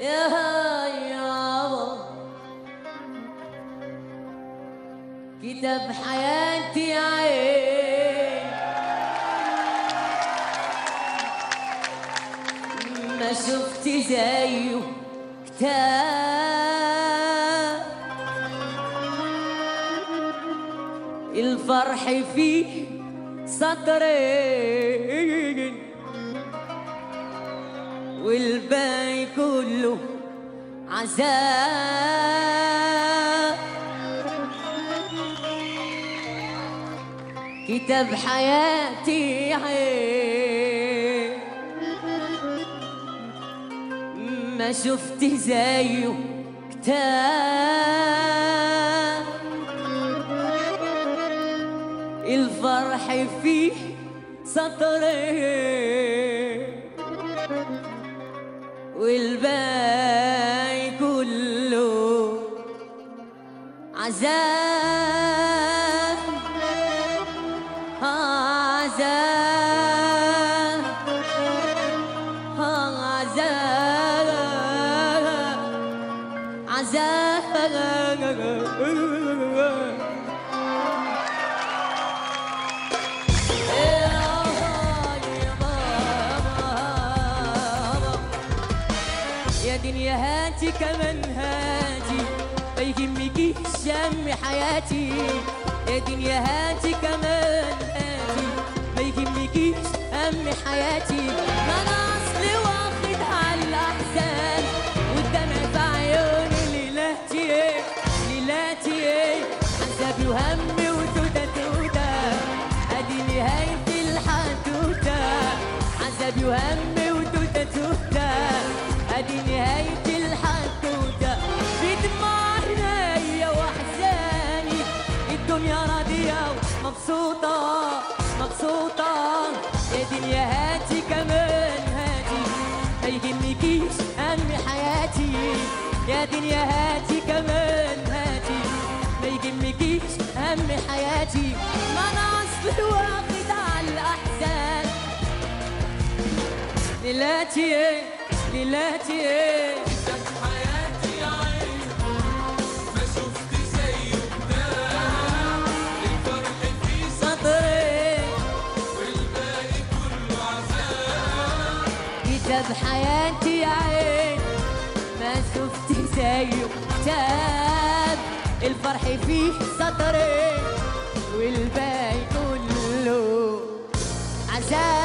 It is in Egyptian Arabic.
يا يابا كتاب حياتي عين ما شفت زيه كتاب الفرح فيه سطرين والباقي كله عذاب كتاب حياتي عين ما شفت زيه كتاب الفرح فيه سطرين والباقي كله عذاب عذاب عذاب عذاب يا دنيا هاتي كمان هاتي ما يهمكيش شم حياتي يا دنيا هاتي كمان هاتي ما يهمكيش هم حياتي ما انا اصلي واخد على الاحزان والدمع في عيوني ليلاتي ليلاتي عذابي وهمي وتوتة توتة ادي نهاية الحدوتة عذابي وهمي وتوتة توتة ادي نهاية الحدوتة في دموع عينيا واحزاني الدنيا راضية ومبسوطة مبسوطة يا دنيا هاتي كمان هاتي ما يهمكيش هم حياتي يا دنيا هاتي كمان هاتي ما يهمكيش هم حياتي ما انا اصلي واخد على الاحزان ليلاتي ليلاتي حياتي يا عين ما شفت زيه بنام الفرح فيه سطري والباقي كله عذاب كتاب حياتي يا عين ما شفت زيه كتاب الفرح فيه سطرين والباقي كله عذاب